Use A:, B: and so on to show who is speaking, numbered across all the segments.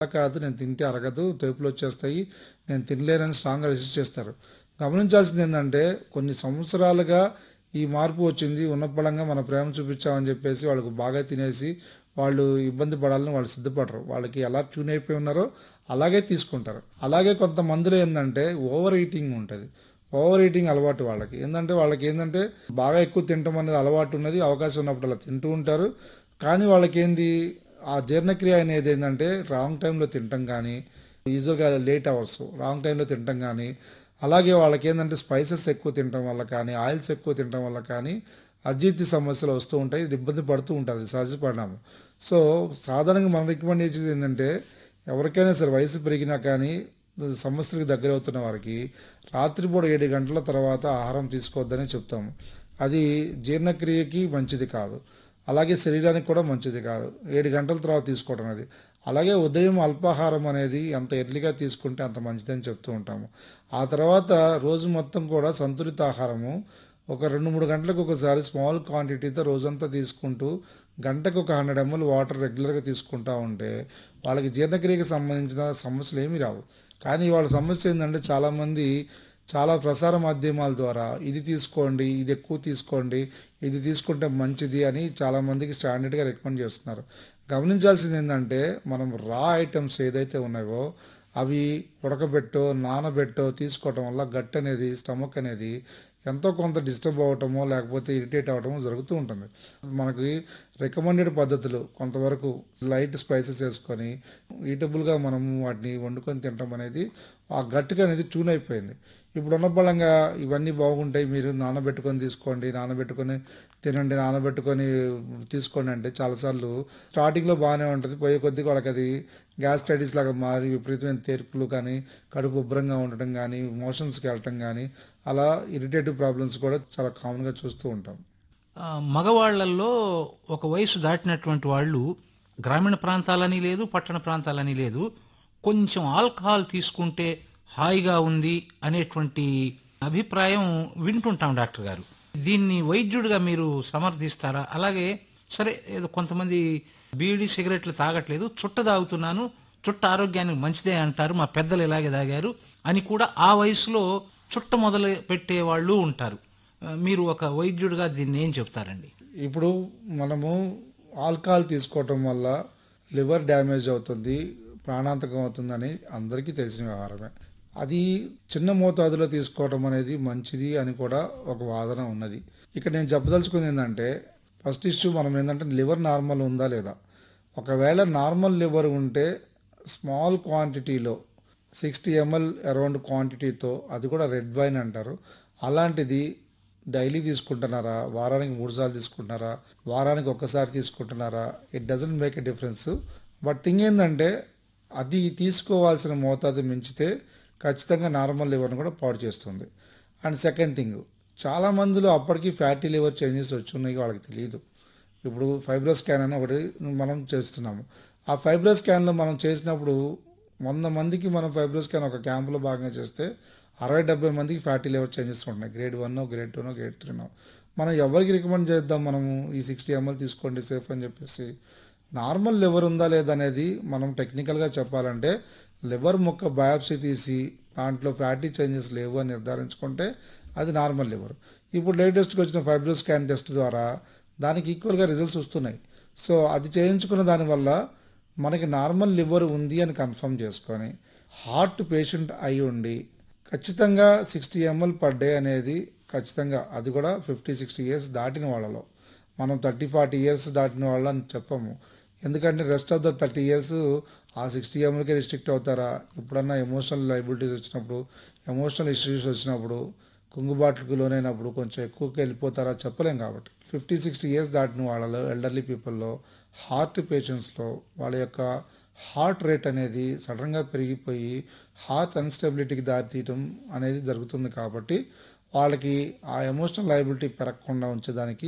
A: కాదు నేను తింటే అరగదు తేపులు వచ్చేస్తాయి నేను తినలేనని స్ట్రాంగ్గా రెసిస్ట్ చేస్తారు గమనించాల్సింది ఏంటంటే కొన్ని సంవత్సరాలుగా ఈ మార్పు వచ్చింది ఉన్న పళంగా మన ప్రేమ చూపించామని చెప్పేసి వాళ్ళకు బాగా తినేసి వాళ్ళు ఇబ్బంది పడాలని వాళ్ళు సిద్ధపడరు వాళ్ళకి ఎలా ట్యూన్ అయిపోయి ఉన్నారో అలాగే తీసుకుంటారు అలాగే కొంతమందిలో ఏంటంటే ఓవర్ ఈటింగ్ ఉంటుంది ఓవర్ ఈటింగ్ అలవాటు వాళ్ళకి ఏంటంటే వాళ్ళకి ఏంటంటే బాగా ఎక్కువ తినటం అనేది అలవాటు ఉన్నది అవకాశం ఉన్నప్పుడు అలా తింటూ ఉంటారు కానీ వాళ్ళకి ఏంది ఆ జీర్ణక్రియ అనేది ఏంటంటే రాంగ్ టైంలో తినటం కానీ యూజువల్గా లేట్ అవర్స్ రాంగ్ టైంలో తినటం కానీ అలాగే వాళ్ళకి ఏంటంటే స్పైసెస్ ఎక్కువ తినటం వల్ల కానీ ఆయిల్స్ ఎక్కువ తినటం వల్ల కానీ అజీర్తి సమస్యలు వస్తూ ఉంటాయి ఇది ఇబ్బంది పడుతూ ఉంటారు ఇది సహజ పరిణామం సో సాధారణంగా మనం రికమెండ్ చేసేది ఏంటంటే ఎవరికైనా సరే వయసు పెరిగినా కానీ సమస్యలకు దగ్గర అవుతున్న వారికి రాత్రిపూట ఏడు గంటల తర్వాత ఆహారం తీసుకోవద్దని చెప్తాము అది జీర్ణక్రియకి మంచిది కాదు అలాగే శరీరానికి కూడా మంచిది కాదు ఏడు గంటల తర్వాత తీసుకోవడం అనేది అలాగే ఉదయం అల్పాహారం అనేది ఎంత ఎర్లీగా తీసుకుంటే అంత మంచిదని చెప్తూ ఉంటాము ఆ తర్వాత రోజు మొత్తం కూడా సంతులిత ఆహారము ఒక రెండు మూడు గంటలకు ఒకసారి స్మాల్ క్వాంటిటీతో రోజంతా తీసుకుంటూ గంటకు ఒక హండ్రెడ్ ఎంఎల్ వాటర్ రెగ్యులర్గా తీసుకుంటా ఉంటే వాళ్ళకి జీర్ణక్రియకి సంబంధించిన సమస్యలు ఏమీ రావు కానీ వాళ్ళ సమస్య ఏంటంటే చాలామంది చాలా ప్రసార మాధ్యమాల ద్వారా ఇది తీసుకోండి ఇది ఎక్కువ తీసుకోండి ఇది తీసుకుంటే మంచిది అని చాలామందికి స్టాండర్డ్గా రికమెండ్ చేస్తున్నారు గమనించాల్సింది ఏంటంటే మనం రా ఐటమ్స్ ఏదైతే ఉన్నాయో అవి ఉడకబెట్టో నానబెట్టో తీసుకోవటం వల్ల గట్ అనేది స్టమక్ అనేది ఎంతో కొంత డిస్టర్బ్ అవ్వటమో లేకపోతే ఇరిటేట్ అవ్వటమో జరుగుతూ ఉంటుంది మనకి రికమెండెడ్ పద్ధతులు కొంతవరకు లైట్ స్పైసెస్ వేసుకొని ఈటబుల్గా మనం వాటిని వండుకొని తినటం అనేది ఆ గట్టిగా అనేది ట్యూన్ అయిపోయింది ఇప్పుడు ఉన్న బలంగా ఇవన్నీ బాగుంటాయి మీరు నానబెట్టుకొని తీసుకోండి నానబెట్టుకొని తినండి నానబెట్టుకొని తీసుకోండి అంటే చాలాసార్లు స్టార్టింగ్లో బాగానే ఉంటుంది పోయే కొద్దిగా వాళ్ళకి అది గ్యాస్ స్టడీస్ లాగా మారి విపరీతమైన తేర్పులు కానీ కడుపు ఉబ్బరంగా ఉండటం కానీ మోషన్స్కి వెళ్ళటం కానీ అలా ఇరిటేటివ్ ప్రాబ్లమ్స్ కూడా చాలా కామన్గా చూస్తూ ఉంటాం
B: ఆ, మగవాళ్లలో ఒక వయసు దాటినటువంటి వాళ్ళు గ్రామీణ ప్రాంతాలని లేదు పట్టణ ప్రాంతాలని లేదు కొంచెం ఆల్కహాల్ తీసుకుంటే హాయిగా ఉంది అనేటువంటి అభిప్రాయం వింటుంటాం డాక్టర్ గారు దీన్ని వైద్యుడిగా మీరు సమర్థిస్తారా అలాగే సరే ఏదో కొంతమంది బీడీ సిగరెట్లు తాగట్లేదు చుట్ట తాగుతున్నాను చుట్ట ఆరోగ్యానికి మంచిదే అంటారు మా పెద్దలు ఇలాగే తాగారు అని కూడా ఆ వయసులో చుట్ట మొదలు పెట్టే వాళ్ళు ఉంటారు ఆ, మీరు ఒక వైద్యుడిగా దీన్ని ఏం చెప్తారండి
A: ఇప్పుడు మనము ఆల్కహాల్ తీసుకోవటం వల్ల లివర్ డ్యామేజ్ అవుతుంది ప్రాణాంతకం అవుతుందని అందరికీ తెలిసిన వ్యవహారమే అది చిన్న మోతాదులో తీసుకోవటం అనేది మంచిది అని కూడా ఒక వాదన ఉన్నది ఇక్కడ నేను చెప్పదలుచుకుంది ఏంటంటే ఫస్ట్ ఇష్యూ మనం ఏంటంటే లివర్ నార్మల్ ఉందా లేదా ఒకవేళ నార్మల్ లివర్ ఉంటే స్మాల్ క్వాంటిటీలో సిక్స్టీ ఎంఎల్ అరౌండ్ క్వాంటిటీతో అది కూడా రెడ్ వైన్ అంటారు అలాంటిది డైలీ తీసుకుంటున్నారా వారానికి మూడు సార్లు తీసుకుంటున్నారా వారానికి ఒక్కసారి తీసుకుంటున్నారా it doesn't make a difference but thing ఏంటంటే అది తీసుకోవాల్సిన మోతాదు మించితే ఖచ్చితంగా నార్మల్ లివర్ని కూడా పాడు చేస్తుంది అండ్ సెకండ్ థింగ్ చాలా మందిలో అప్పటికి ఫ్యాటీ లివర్ చేంజెస్ వచ్చి ఉన్నాయి వాళ్ళకి తెలియదు ఇప్పుడు ఫైబ్రో స్కాన్ అని ఒకటి మనం చేస్తున్నాము ఆ ఫైబ్రో స్కాన్లో మనం చేసినప్పుడు వంద మందికి మనం ఫైబ్రో స్కాన్ ఒక క్యాంపులో భాగంగా చేస్తే అరవై డెబ్బై మందికి ఫ్యాటీ లివర్ చేంజెస్ ఉంటున్నాయి గ్రేడ్ వన్ గ్రేడ్ టూనో గ్రేడ్ త్రీనో మనం ఎవరికి రికమెండ్ చేద్దాం మనము ఈ సిక్స్టీ ఎంఎల్ తీసుకోండి సేఫ్ అని చెప్పేసి నార్మల్ లివర్ ఉందా లేదా అనేది మనం టెక్నికల్గా చెప్పాలంటే లివర్ మొక్క బయాప్సీ తీసి దాంట్లో ఫ్యాటీ చేంజెస్ లేవు అని నిర్ధారించుకుంటే అది నార్మల్ లివర్ ఇప్పుడు లేటెస్ట్గా వచ్చిన ఫైబ్రో స్కాన్ టెస్ట్ ద్వారా దానికి ఈక్వల్గా రిజల్ట్స్ వస్తున్నాయి సో అది చేయించుకున్న దానివల్ల మనకి నార్మల్ లివర్ ఉంది అని కన్ఫర్మ్ చేసుకొని హార్ట్ పేషెంట్ అయి ఉండి ఖచ్చితంగా సిక్స్టీ ఎంఎల్ పర్ డే అనేది ఖచ్చితంగా అది కూడా ఫిఫ్టీ సిక్స్టీ ఇయర్స్ దాటిన వాళ్ళలో మనం థర్టీ ఫార్టీ ఇయర్స్ దాటిన వాళ్ళని చెప్పము ఎందుకంటే rest of the thirty years ఆ సిక్స్టీ ఎంఎల్కే రిస్ట్రిక్ట్ అవుతారా ఎప్పుడన్నా ఎమోషనల్ లైబిలిటీస్ వచ్చినప్పుడు ఎమోషనల్ ఇష్యూస్ వచ్చినప్పుడు కుంగుబాట్లకు లోనైనప్పుడు కొంచెం ఎక్కువకి వెళ్ళిపోతారా చెప్పలేం కాబట్టి ఫిఫ్టీ సిక్స్టీ ఇయర్స్ దాటిన వాళ్ళలో ఎల్డర్లీ పీపుల్లో హార్ట్ పేషెంట్స్లో వాళ్ళ యొక్క హార్ట్ రేట్ అనేది సడన్గా పెరిగిపోయి హార్ట్ అన్స్టెబిలిటీకి దారితీయటం అనేది జరుగుతుంది కాబట్టి వాళ్ళకి ఆ ఎమోషనల్ లయబిలిటీ పెరగకుండా ఉంచేదానికి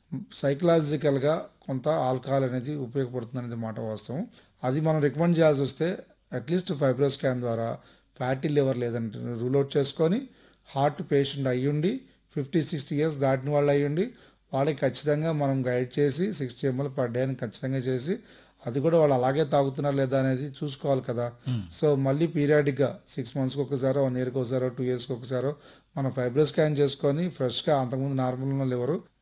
A: సైకలాజికల్గా కొంత ఆల్కహాల్ అనేది ఉపయోగపడుతుంది అనేది మాట వాస్తవం అది మనం రికమెండ్ చేయాల్సి వస్తే అట్లీస్ట్ ఫైబ్రో స్కాన్ ద్వారా ఫ్యాటీ లివర్ లేదంటే రూల్ అవుట్ చేసుకొని హార్ట్ పేషెంట్ అయ్యుండి ఫిఫ్టీ సిక్స్టీ ఇయర్స్ దాటిన వాళ్ళు అయ్యుండి వాళ్ళకి ఖచ్చితంగా మనం గైడ్ చేసి సిక్స్టీ ఎంఎల్ పర్ డే అని ఖచ్చితంగా చేసి అది కూడా వాళ్ళు అలాగే తాగుతున్నారు లేదా అనేది చూసుకోవాలి కదా సో మళ్ళీ పీరియాడిక్ గా సిక్స్ మంత్స్ కి ఒకసారో వన్ ఇయర్ కి ఒకసారో టూ ఇయర్స్ కి ఒకసారో మనం ఫైబ్రో స్కాన్ చేసుకొని ఫ్రెష్ గా అంతకుముందు నార్మల్ ఉన్న లివర్